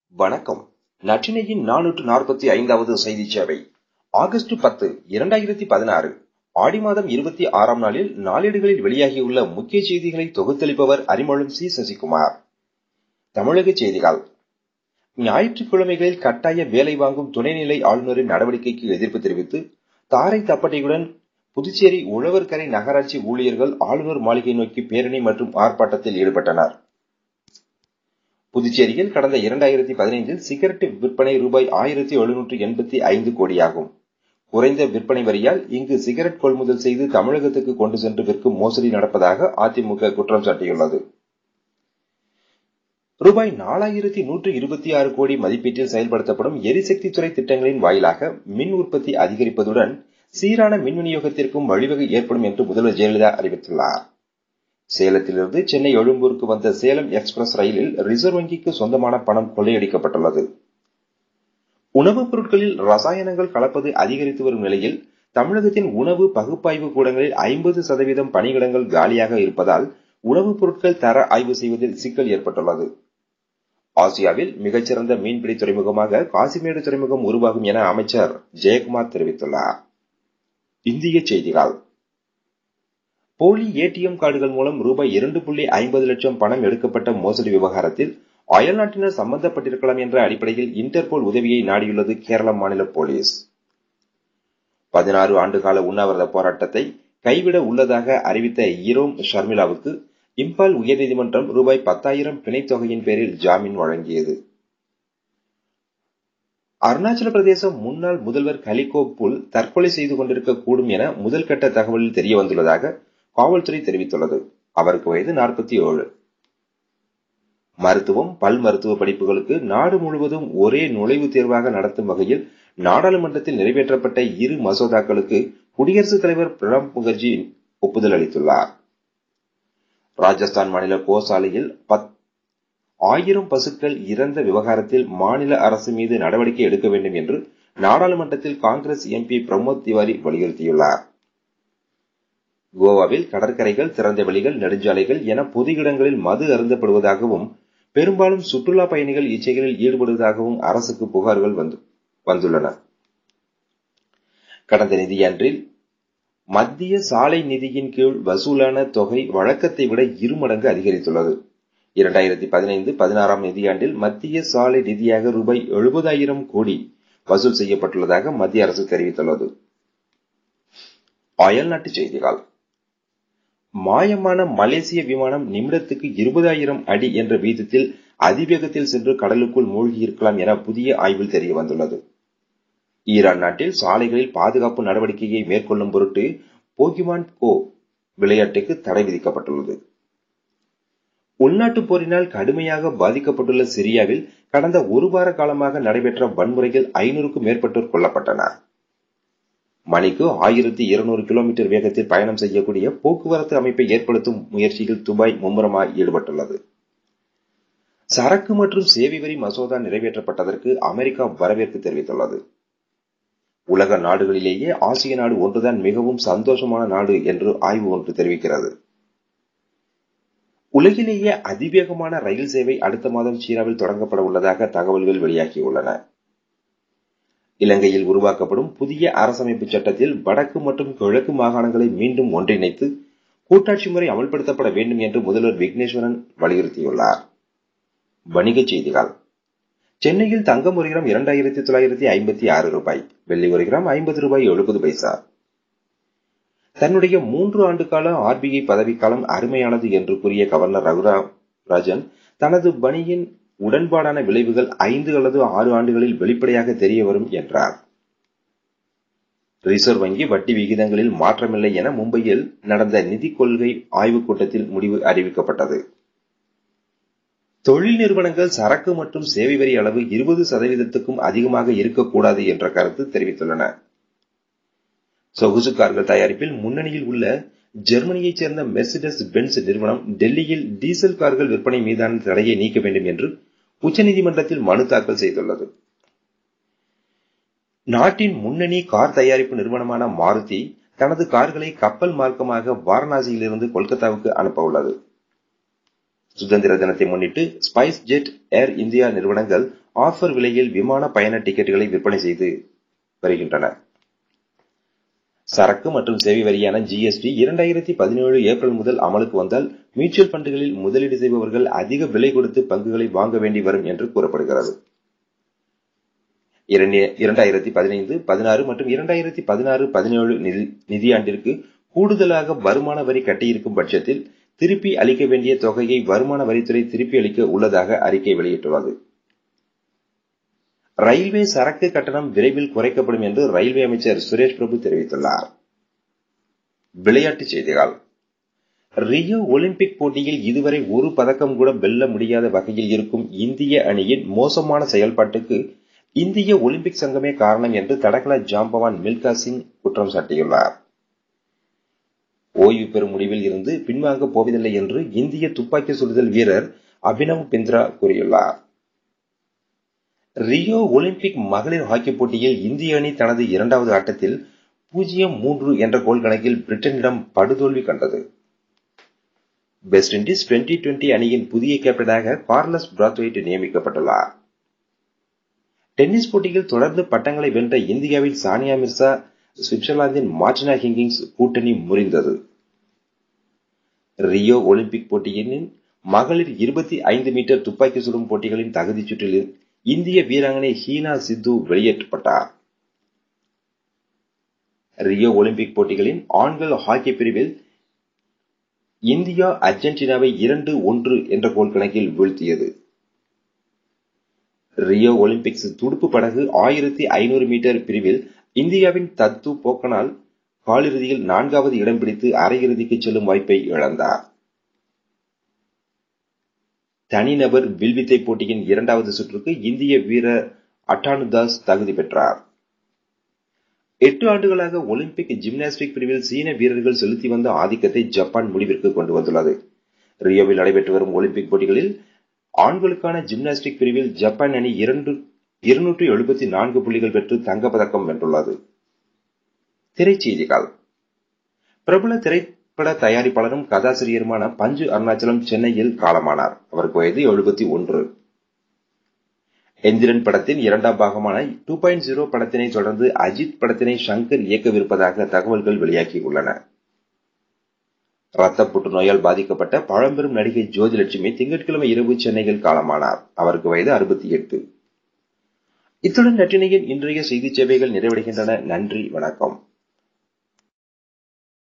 வணக்கம் நற்றினையின் நானூற்று நாற்பத்தி ஐந்தாவது செய்தி சேவை ஆகஸ்ட் பத்து இரண்டாயிரத்தி பதினாறு ஆடி மாதம் இருபத்தி ஆறாம் நாளில் நாளேடுகளில் வெளியாகியுள்ள முக்கிய செய்திகளை தொகுத்தளிப்பவர் அறிமொழும் சி சசிகுமார் தமிழக செய்திகள் ஞாயிற்றுக்கிழமைகளில் கட்டாய வேலை வாங்கும் துணைநிலை ஆளுநரின் நடவடிக்கைக்கு எதிர்ப்பு தெரிவித்து தாரை தப்பட்டையுடன் புதுச்சேரி உழவர்கரை நகராட்சி ஊழியர்கள் ஆளுநர் மாளிகை நோக்கி பேரணி மற்றும் ஆர்ப்பாட்டத்தில் ஈடுபட்டனர் புதுச்சேரியில் கடந்த இரண்டாயிரத்தி பதினைந்தில் சிகரெட் விற்பனை ரூபாய் ஆயிரத்தி எழுநூற்று எண்பத்தி ஐந்து கோடியாகும் குறைந்த விற்பனை வரியால் இங்கு சிகரெட் கொள்முதல் செய்து தமிழகத்துக்கு கொண்டு சென்று விற்கும் மோசடி நடப்பதாக அதிமுக குற்றம் சாட்டியுள்ளது ரூபாய் நாலாயிரத்தி நூற்று இருபத்தி ஆறு கோடி மதிப்பீட்டில் செயல்படுத்தப்படும் எரிசக்தி துறை திட்டங்களின் வாயிலாக மின் உற்பத்தி அதிகரிப்பதுடன் சீரான மின் விநியோகத்திற்கும் வழிவகை ஏற்படும் என்று முதல்வர் ஜெயலலிதா அறிவித்துள்ளார் சேலத்திலிருந்து சென்னை எழும்பூருக்கு வந்த சேலம் எக்ஸ்பிரஸ் ரயிலில் ரிசர்வ் வங்கிக்கு சொந்தமான பணம் கொள்ளையடிக்கப்பட்டுள்ளது உணவுப் பொருட்களில் ரசாயனங்கள் கலப்பது அதிகரித்து வரும் நிலையில் தமிழகத்தின் உணவு பகுப்பாய்வு கூடங்களில் ஐம்பது சதவீதம் பணியிடங்கள் காலியாக இருப்பதால் உணவுப் பொருட்கள் தர ஆய்வு செய்வதில் சிக்கல் ஏற்பட்டுள்ளது ஆசியாவில் மிகச்சிறந்த மீன்பிடி துறைமுகமாக காசிமேடு துறைமுகம் உருவாகும் என அமைச்சர் ஜெயக்குமார் தெரிவித்துள்ளார் இந்திய செய்திகள் போலி ஏடிஎம் கார்டுகள் மூலம் ரூபாய் இரண்டு புள்ளி ஐம்பது லட்சம் பணம் எடுக்கப்பட்ட மோசடி விவகாரத்தில் அயல்நாட்டினர் சம்பந்தப்பட்டிருக்கலாம் என்ற அடிப்படையில் இன்டர்போல் உதவியை நாடியுள்ளது கேரள மாநில போலீஸ் பதினாறு ஆண்டுகால உண்ணாவிரத போராட்டத்தை கைவிட உள்ளதாக அறிவித்த ஈரோம் ஷர்மிளாவுக்கு இம்பால் உயர்நீதிமன்றம் ரூபாய் பத்தாயிரம் பிணைத் தொகையின் பேரில் ஜாமீன் வழங்கியது அருணாச்சல பிரதேச முன்னாள் முதல்வர் கலிகோ புல் தற்கொலை செய்து கொண்டிருக்க கூடும் என முதல் கட்ட தகவலில் தெரிய வந்துள்ளதாக காவல்துறை தெரிவித்துள்ளது அவருக்கு வயது நாற்பத்தி ஏழு மருத்துவம் பல் மருத்துவ படிப்புகளுக்கு நாடு முழுவதும் ஒரே நுழைவுத் தேர்வாக நடத்தும் வகையில் நாடாளுமன்றத்தில் நிறைவேற்றப்பட்ட இரு மசோதாக்களுக்கு குடியரசுத் தலைவர் பிரணப் முகர்ஜி ஒப்புதல் அளித்துள்ளார் ராஜஸ்தான் மாநில கோசாலையில் ஆயிரம் பசுக்கள் இறந்த விவகாரத்தில் மாநில அரசு மீது நடவடிக்கை எடுக்க வேண்டும் என்று நாடாளுமன்றத்தில் காங்கிரஸ் எம்பி பிரமோத் திவாரி வலியுறுத்தியுள்ளார் கோவாவில் கடற்கரைகள் திறந்த வெளிகள் நெடுஞ்சாலைகள் என பொது இடங்களில் மது அருந்தப்படுவதாகவும் பெரும்பாலும் சுற்றுலா பயணிகள் இச்செயலில் ஈடுபடுவதாகவும் அரசுக்கு புகார்கள் வந்துள்ளன கடந்த நிதியாண்டில் மத்திய சாலை நிதியின் கீழ் வசூலான தொகை வழக்கத்தை விட இருமடங்கு அதிகரித்துள்ளது இரண்டாயிரத்தி பதினைந்து பதினாறாம் நிதியாண்டில் மத்திய சாலை நிதியாக ரூபாய் எழுபதாயிரம் கோடி வசூல் செய்யப்பட்டுள்ளதாக மத்திய அரசு தெரிவித்துள்ளது அயல்நாட்டு செய்திகள் மாயமான மலேசிய விமானம் நிமிடத்துக்கு இருபதாயிரம் அடி என்ற வீதத்தில் அதிவேகத்தில் சென்று கடலுக்குள் மூழ்கியிருக்கலாம் என புதிய ஆய்வில் தெரிய வந்துள்ளது ஈரான் நாட்டில் சாலைகளில் பாதுகாப்பு நடவடிக்கையை மேற்கொள்ளும் பொருட்டு போகிமான் கோ விளையாட்டுக்கு தடை விதிக்கப்பட்டுள்ளது உள்நாட்டுப் போரினால் கடுமையாக பாதிக்கப்பட்டுள்ள சிரியாவில் கடந்த ஒரு வார காலமாக நடைபெற்ற வன்முறையில் ஐநூறுக்கும் மேற்பட்டோர் கொல்லப்பட்டனர் மணிக்கு ஆயிரத்தி இருநூறு கிலோமீட்டர் வேகத்தில் பயணம் செய்யக்கூடிய போக்குவரத்து அமைப்பை ஏற்படுத்தும் முயற்சியில் துபாய் மும்முரமாய் ஈடுபட்டுள்ளது சரக்கு மற்றும் சேவை வரி மசோதா நிறைவேற்றப்பட்டதற்கு அமெரிக்கா வரவேற்பு தெரிவித்துள்ளது உலக நாடுகளிலேயே ஆசிய நாடு ஒன்றுதான் மிகவும் சந்தோஷமான நாடு என்று ஆய்வு ஒன்று தெரிவிக்கிறது உலகிலேயே அதிவேகமான ரயில் சேவை அடுத்த மாதம் சீனாவில் தொடங்கப்பட உள்ளதாக தகவல்கள் வெளியாகியுள்ளன இலங்கையில் உருவாக்கப்படும் புதிய அரசமைப்பு சட்டத்தில் வடக்கு மற்றும் கிழக்கு மாகாணங்களை மீண்டும் ஒன்றிணைத்து கூட்டாட்சி முறை அமல்படுத்தப்பட வேண்டும் என்று முதல்வர் விக்னேஸ்வரன் வலியுறுத்தியுள்ளார் வணிகச் செய்திகள் சென்னையில் தங்கம் ஒரு கிராம் இரண்டாயிரத்தி தொள்ளாயிரத்தி ஐம்பத்தி ஆறு ரூபாய் வெள்ளி ஒரு கிராம் ஐம்பது ரூபாய் எழுபது பைசா தன்னுடைய மூன்று ஆண்டு கால ஆர்பிஐ பதவிக்காலம் அருமையானது என்று கூறிய கவர்னர் ரகுராம் ராஜன் தனது பணியின் உடன்பாடான விளைவுகள் ஐந்து அல்லது ஆறு ஆண்டுகளில் வெளிப்படையாக தெரிய வரும் என்றார் ரிசர்வ் வங்கி வட்டி விகிதங்களில் மாற்றமில்லை என மும்பையில் நடந்த நிதி கொள்கை ஆய்வுக் கூட்டத்தில் முடிவு அறிவிக்கப்பட்டது தொழில் நிறுவனங்கள் சரக்கு மற்றும் சேவை வரி அளவு இருபது சதவீதத்துக்கும் அதிகமாக இருக்கக்கூடாது என்ற கருத்து தெரிவித்துள்ளன சொகுசு கார்கள் தயாரிப்பில் முன்னணியில் உள்ள ஜெர்மனியைச் சேர்ந்த மெர்சிடஸ் பென்ஸ் நிறுவனம் டெல்லியில் டீசல் கார்கள் விற்பனை மீதான தடையை நீக்க வேண்டும் என்று உச்சநீதிமன்றத்தில் மனு தாக்கல் செய்துள்ளது நாட்டின் முன்னணி கார் தயாரிப்பு நிறுவனமான மாருதி தனது கார்களை கப்பல் மார்க்கமாக வாரணாசியிலிருந்து கொல்கத்தாவுக்கு அனுப்ப உள்ளது சுதந்திர தினத்தை முன்னிட்டு ஸ்பைஸ் ஜெட் ஏர் இந்தியா நிறுவனங்கள் ஆஃபர் விலையில் விமான பயண டிக்கெட்டுகளை விற்பனை செய்து வருகின்றனர் சரக்கு மற்றும் சேவை வரியான ஜிஎஸ்டி இரண்டாயிரத்தி பதினேழு ஏப்ரல் முதல் அமலுக்கு வந்தால் மியூச்சுவல் ஃபண்டுகளில் முதலீடு செய்பவர்கள் அதிக விலை கொடுத்து பங்குகளை வாங்க வேண்டி வரும் என்று கூறப்படுகிறது இரண்டாயிரத்தி பதினைந்து பதினாறு மற்றும் இரண்டாயிரத்தி பதினாறு பதினேழு நிதியாண்டிற்கு கூடுதலாக வருமான வரி கட்டியிருக்கும் பட்சத்தில் திருப்பி அளிக்க வேண்டிய தொகையை வருமான வரித்துறை திருப்பி அளிக்க உள்ளதாக அறிக்கை வெளியிட்டுள்ளது ரயில்வே சரக்கு கட்டணம் விரைவில் குறைக்கப்படும் என்று ரயில்வே அமைச்சர் சுரேஷ் பிரபு தெரிவித்துள்ளார் விளையாட்டுச் செய்திகள் ரியோ ஒலிம்பிக் போட்டியில் இதுவரை ஒரு பதக்கம் கூட வெல்ல முடியாத வகையில் இருக்கும் இந்திய அணியின் மோசமான செயல்பாட்டுக்கு இந்திய ஒலிம்பிக் சங்கமே காரணம் என்று தடகள ஜாம்பவான் மில்கா சிங் குற்றம் சாட்டியுள்ளார் ஓய்வு பெறும் முடிவில் இருந்து பின்வாங்க போவதில்லை என்று இந்திய துப்பாக்கி சுடுதல் வீரர் அபினவ் பிந்த்ரா கூறியுள்ளார் ரியோ ஒலிம்பிக் மகளிர் ஹாக்கி போட்டியில் இந்திய அணி தனது இரண்டாவது ஆட்டத்தில் பூஜ்ஜியம் மூன்று என்ற கோல் கணக்கில் பிரிட்டனிடம் படுதோல்வி கண்டது வெஸ்ட் இண்டீஸ் டுவெண்டி டுவெண்டி அணியின் புதிய கேப்டனாக கார்லஸ் பிராத்வைட் நியமிக்கப்பட்டுள்ளார் டென்னிஸ் போட்டியில் தொடர்ந்து பட்டங்களை வென்ற இந்தியாவின் சானியா மிர்சா சுவிட்சர்லாந்தின் மார்டினா ஹிங்கிங்ஸ் கூட்டணி முறிந்தது ரியோ ஒலிம்பிக் போட்டியின் மகளிர் இருபத்தி ஐந்து மீட்டர் துப்பாக்கி சுடும் போட்டிகளின் தகுதிச் சுற்றில் இந்திய வீராங்கனை ஹீனா சித்து வெளியேற்றப்பட்டார் ரியோ ஒலிம்பிக் போட்டிகளின் ஆண்கள் ஹாக்கி பிரிவில் இந்தியா அர்ஜென்டினாவை இரண்டு ஒன்று என்ற கோல் கணக்கில் வீழ்த்தியது ரியோ ஒலிம்பிக்ஸ் துடுப்பு படகு ஆயிரத்தி ஐநூறு மீட்டர் பிரிவில் இந்தியாவின் தத்து போக்கனால் காலிறுதியில் நான்காவது இடம் பிடித்து அரையிறுதிக்கு செல்லும் வாய்ப்பை இழந்தார் தனிநபர் வில்வித்தை போட்டியின் இரண்டாவது சுற்றுக்கு இந்திய வீரர் அட்டானுதாஸ் தகுதி பெற்றார் எட்டு ஆண்டுகளாக ஒலிம்பிக் ஜிம்னாஸ்டிக் பிரிவில் சீன வீரர்கள் செலுத்தி வந்த ஆதிக்கத்தை ஜப்பான் முடிவிற்கு கொண்டு வந்துள்ளது ரியோவில் நடைபெற்று வரும் ஒலிம்பிக் போட்டிகளில் ஆண்களுக்கான ஜிம்னாஸ்டிக் பிரிவில் ஜப்பான் அணி இரண்டு இருநூற்று எழுபத்தி நான்கு புள்ளிகள் பெற்று தங்கப்பதக்கம் வென்றுள்ளது திரைச்செய்திகள் பிரபல திரைப்பட தயாரிப்பாளரும் கதாசிரியருமான பஞ்சு அருணாச்சலம் சென்னையில் காலமானார் அவருக்கு வயது எழுபத்தி ஒன்று எந்திரன் படத்தின் இரண்டாம் பாகமான டூ பாயிண்ட் ஜீரோ படத்தினை தொடர்ந்து அஜித் படத்தினை ஷங்கர் இயக்கவிருப்பதாக தகவல்கள் வெளியாகியுள்ளன ரத்த புற்றுநோயால் பாதிக்கப்பட்ட பழம்பெரும் நடிகை ஜோதிலட்சுமி திங்கட்கிழமை இரவு சென்னையில் காலமானார் அவருக்கு வயது அறுபத்தி எட்டு இத்துடன் நற்றினையின் இன்றைய செய்தி சேவைகள் நிறைவடைகின்றன நன்றி வணக்கம்